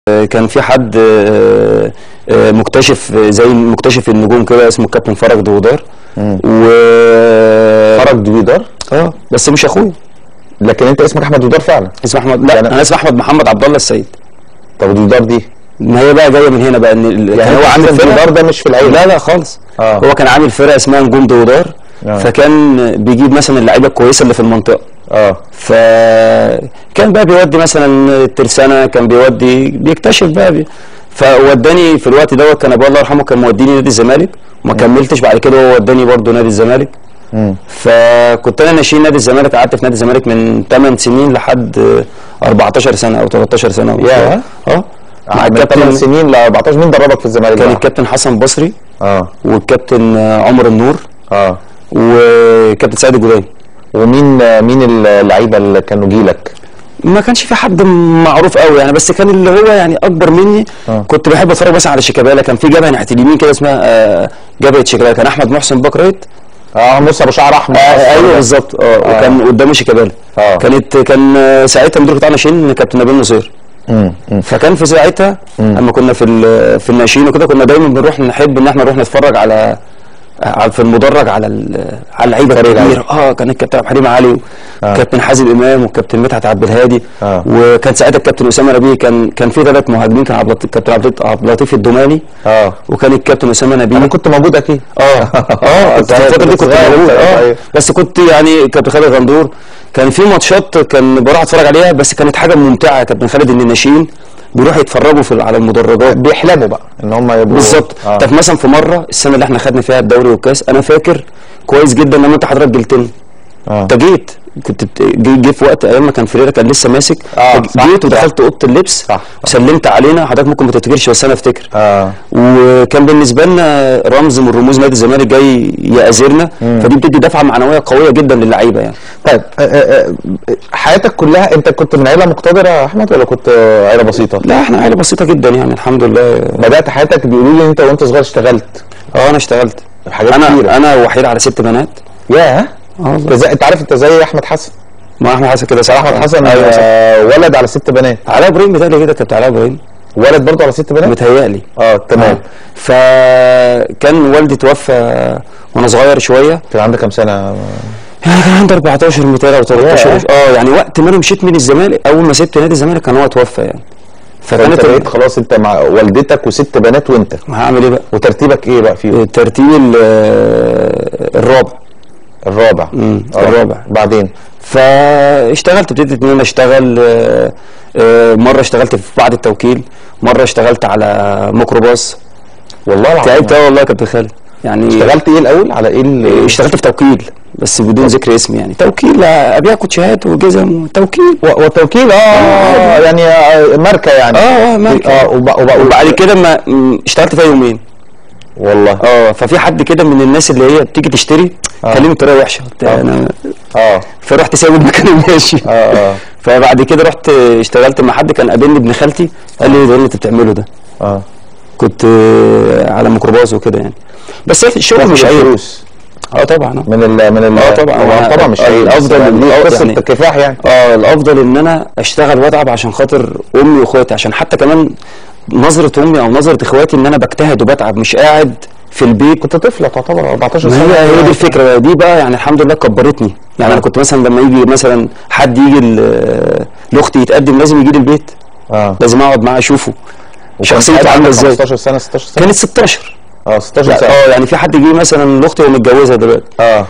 آه، كان في حد آه، آه، مكتشف آه، زي مكتشف النجوم كده اسمه الكابتن فرج دوودار و فرج دويدار اه بس مش اخويا لكن انت اسمك احمد دويدار فعلا اسمه احمد لا يعني- انا اسمي احمد محمد عبد الله السيد طب دويدار دي ما هي بقى جايه من هنا بقى ان ال- يعني كان هو عامل فرقة- دويدار ده مش في العيله لا لا خالص آه. هو كان عامل فرقه اسمها نجوم دوودار آه. فكان بيجيب مثلا اللعيبه الكويسه اللي في المنطقه اه فكان بقى بيودي مثلا الترسانه كان بيودي بيكتشف بقى بي فوداني في الوقت دوت كان ابويا الله يرحمه كان موديني نادي الزمالك وما كملتش بعد كده هو وداني برضه نادي الزمالك مم. فكنت انا ناشئين نادي الزمالك قعدت في نادي الزمالك من 8 سنين لحد آه، 14 سنه او 13 سنه ياه. اه مع مع الكابتن الكابتن سنين ل 14 مين دربك في الزمالك كان بقى؟ الكابتن حسن بصري اه والكابتن آه، عمر النور اه وكابتن سعيد الجداني ومين آه، مين اللعيبه اللي كانوا جيلك؟ ما كانش في حد معروف قوي يعني بس كان اللي هو يعني اكبر مني آه. كنت بحب اتفرج مثلا على شيكابالا كان في جبهه ناحيه اليمين كده اسمها آه، جبهه شيكابالا كان احمد محسن باكريت اه موسى ابو شعر احمر آه ايوه بالظبط اه وكان قدامه شيكابالا آه. كانت كان آه، ساعتها المدير بتاعنا شين كابتن نبيل نصير مم. مم. فكان في ساعتها اما كنا في ال- في الناشئين وكده كنا دايما بنروح نحب ان احنا نروح نتفرج على على- في المدرج على ال- على اللعيبه الكبيره اه كان الكابتن عبد الحليم علي وكابتن حازم امام والكابتن مدحت عبد الهادي آه. وكان ساعتها الكابتن اسامه نبيه كان كان في ثلاث مهاجمين كان عبد اللطيف- الكابتن عبد اللطيف- عبد اللطيف الدوماني اه وكان الكابتن اسامه نبيه انا كنت موجود اكيد اه اه كنت في الفتره دي كنت صغير موجود أنت، اه أيوة. بس كنت يعني كابتن خالد غندور كان في ماتشات كان بروح اتفرج عليها بس كانت حاجه ممتعه كابتن خالد ان الناشئين بيروحوا يتفرجوا في على المدرجات بيحلموا بقى ان هم يبقوا بالظبط آه. طب مثلا في مره السنه اللي احنا خدنا فيها الدوري والكاس انا فاكر كويس جدا لما انت حضرتك جلتني آه. انت جيت كنت بت- جي, جي في وقت ايام ما كان فريرة كان لسه ماسك آه، فج- صح، جيت صح. ودخلت اوضه اللبس صح. وسلمت علينا حضرتك ممكن ما تفتكرش بس انا افتكر اه وكان بالنسبه لنا رمز من رموز نادي الزمالك جاي يأذرنا فدي بتدي دفعه معنويه قويه جدا للعيبه يعني طيب آه، آه، آه، حياتك كلها انت كنت من عيله مقتدره يا احمد ولا كنت آه، عيله بسيطه؟ لا احنا عائله بسيطه جدا يعني الحمد لله بدات حياتك بيقولوا لي انت وانت صغير اشتغلت اه انا اشتغلت حاجات انا كتيرة. انا وحيد على ست بنات ياه اه انت زي انت عارف انت زي احمد حسن ما احمد حسن كده صح احمد حسن ايوه صح آه، ولد على ست بنات علاء ابراهيم بتاعي كده كابتن علاء ابراهيم ولد برضه على ست بنات متهيألي اه تمام فكان والدي توفى وانا صغير شويه كان عندك كام سنه يعني كان عندي 14 200 او 13 ياه. اه يعني وقت ما انا مشيت من الزمالك اول ما سبت نادي الزمالك كان هو توفى يعني فانت فكانت بقيت خلاص انت مع والدتك وست بنات وانت هعمل ايه بقى؟ وترتيبك ايه بقى فيهم؟ الترتيب ال- الرابع الرابع مم، آه. الرابع. بعدين فاشتغلت ابتديت ان انا اشتغل آه، آه، مره اشتغلت في بعض التوكيل مره اشتغلت على ميكروباص والله العظيم تعبت اه والله يا كابتن خالد يعني اشتغلت ايه الاول على ايه ال- اشتغلت في توكيل بس بدون ذكر اسم يعني توكيل ابيع كوتشيهات وجزم توكيل و- وتوكيل اه يعني آه، ماركه يعني اه اه ماركة. اه وب- وب- وبعد كده ما م- اشتغلت فيها يومين والله اه ففي حد كده من الناس اللي هي بتيجي تشتري آه. كلمني بطريقه وحشه قلت انا اه فرحت سايب المكان وماشي اه اه فبعد كده رحت اشتغلت مع حد كان قابلني ابن خالتي قال لي ده اللي انت بتعمله ده اه كنت آه، على ميكروباص وكده يعني بس الشغل مش عيب فلوس اه طبعا آه. من ال من ال آه طبعا. طبعا, طبعا مش آه، عيب الأفضل بس من- دي آه، قصه يعني- كفاح يعني اه الافضل ان انا اشتغل واتعب عشان خاطر امي واخواتي عشان حتى كمان نظره امي او نظره اخواتي ان انا بجتهد وبتعب مش قاعد في البيت كنت طفله تعتبر 14 ما سنه هي هي دي الفكره دي بقى يعني الحمد لله كبرتني يعني انا كنت مثلا لما يجي مثلا حد يجي ل- لاختي يتقدم لازم يجي لي البيت اه لازم اقعد معاه اشوفه وكنت شخصيته قاعد عامله عندك ازاي 15 سنه 16 سنه كانت 16 اه 16 لا، سنه اه يعني في حد جه مثلا لاختي ومتجوزها دلوقتي اه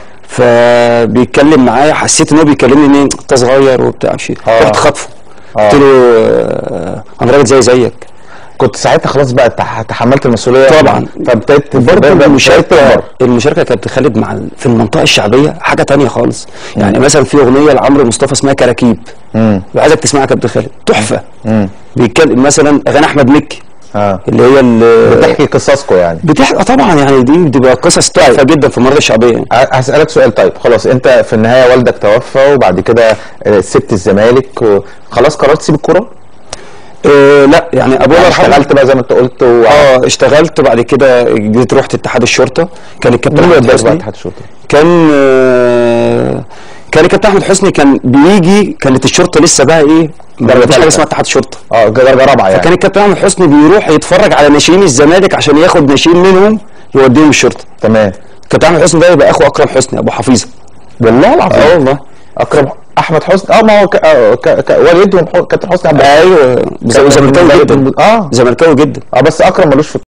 فبيتكلم معايا حسيت ان هو بيكلمني ان انت صغير وبتاع شيء آه. رحت خاطفه آه. قلت له آه، انا راجل زي زيك كنت ساعتها خلاص بقى تح- تحملت المسؤوليه طبعا. فابتديت برضه بقى- بقى- المشاركه تكبر. المشاركه كانت خالد مع ال- في المنطقه الشعبيه حاجه تانية خالص يعني مثلا في اغنيه لعمرو مصطفى اسمها كراكيب امم عايزك تسمعها يا كابتن خالد تحفه امم بيتكلم مثلا اغاني احمد مكي اه اللي هي ال- بتحكي قصصكم يعني بتحكي آه طبعا يعني دي بتبقى قصص تحفه جدا في المنطقه الشعبيه يعني. ه- هسألك سؤال طيب خلاص انت في النهاية والدك توفى وبعد كده آه، سبت الزمالك و- خلاص قررت تسيب الكورة؟ آه لا يعني ابويا الله يعني يرحمه اشتغلت بقى زي ما انت قلت و... اه اشتغلت وبعد كده جيت رحت اتحاد الشرطه كان الكابتن مين احمد وداك بقى حسني اتحاد الشرطة؟ كان آه، كان الكابتن احمد حسني كان بيجي كانت الشرطه لسه بقى ايه ما فيش حاجه تالتة. اسمها اتحاد شرطه اه درجه رابعه يعني فكان الكابتن احمد حسني بيروح يتفرج على ناشئين الزمالك عشان ياخد ناشئين منهم يوديهم الشرطه تمام كابتن احمد حسني ده يبقى اخو اكرم حسني ابو حفيظه والله العظيم اه والله اكرم احمد حسني اه ما هو ك... آه، ك... ك... والدهم حو- كابتن حسني عبد ايوه كان زملكاوي من- جدا اه زملكاوي جدا اه بس اكرم ملوش في